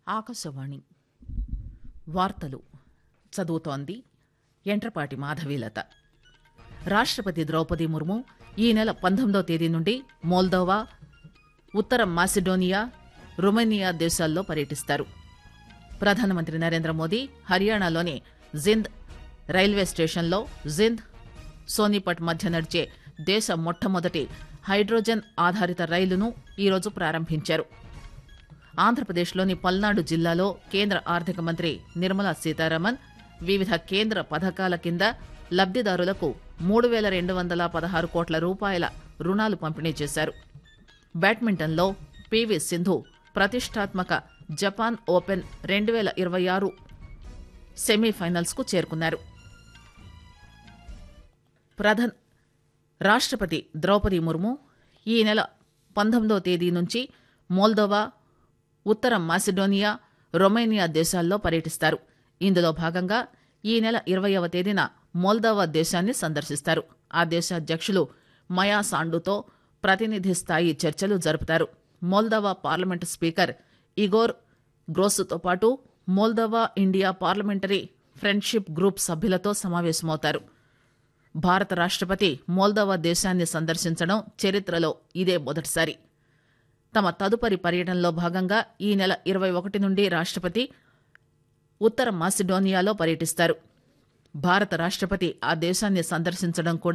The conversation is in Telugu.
ఆకాశవాణి వార్తలు చదువుతోంది ఎంట్రపాటి మాధవీలత రాష్టపతి ద్రౌపది ముర్ము ఈ నెల పంతొమ్మిదో తేదీ నుండి మోల్దోవా ఉత్తర మాసిడోనియా రొమేనియా దేశాల్లో పర్యటిస్తారు ప్రధానమంత్రి నరేంద్ర మోదీ హర్యానాలోని జింద్ రైల్వే స్టేషన్లో జింద్ సోనిపట్ మధ్య నడిచే దేశ మొట్టమొదటి హైడ్రోజన్ ఆధారిత రైలును ఈరోజు ప్రారంభించారు ఆంధ్రప్రదేశ్లోని పల్నాడు జిల్లాలో కేంద్ర ఆర్థిక మంత్రి నిర్మలా సీతారామన్ వివిధ కేంద్ర పథకాల కింద లబ్దిదారులకు మూడు వేల రెండు వందల పదహారు కోట్ల రూపాయల రుణాలు పంపిణీ చేశారు బ్యాడ్మింటన్లో పీవీ సింధు ప్రతిష్టాత్మక జపాన్ ఓపెన్ రెండు వేల ఇరవై ఆరు సెమీఫైనల్స్కు చేరుకున్నారు ప్రధాన్ రాష్టపతి ద్రౌపది ముర్ము ఈ నెల పంతొమ్మిదో తేదీ నుంచి మోల్దోవా ఉత్తర మాసిడోనియా రొమేనియా దేశాల్లో పర్యటిస్తారు ఇందులో భాగంగా ఈ నెల ఇరవయవ తేదీన మోల్దోవా దేశాన్ని సందర్శిస్తారు ఆ దేశ అధ్యక్షులు మయా సాండుతో ప్రతినిధి స్థాయి చర్చలు జరుపుతారు మోల్దోవా పార్లమెంటు స్పీకర్ ఇగోర్ గ్రోసుతో పాటు Moldova India parliamentary friendship group సభ్యులతో సమావేశమవుతారు భారత రాష్టపతి మోల్దోవా దేశాన్ని సందర్శించడం చరిత్రలో ఇదే మొదటిసారి తమ తదుపరి పర్యటనలో భాగంగా ఈ నెల ఇరవై ఒకటి నుండి రాష్టపతి ఉత్తర మాసిడోనియాలో పర్యటిస్తారు భారత రాష్టపతి ఆ దేశాన్ని సందర్శించడం కూడా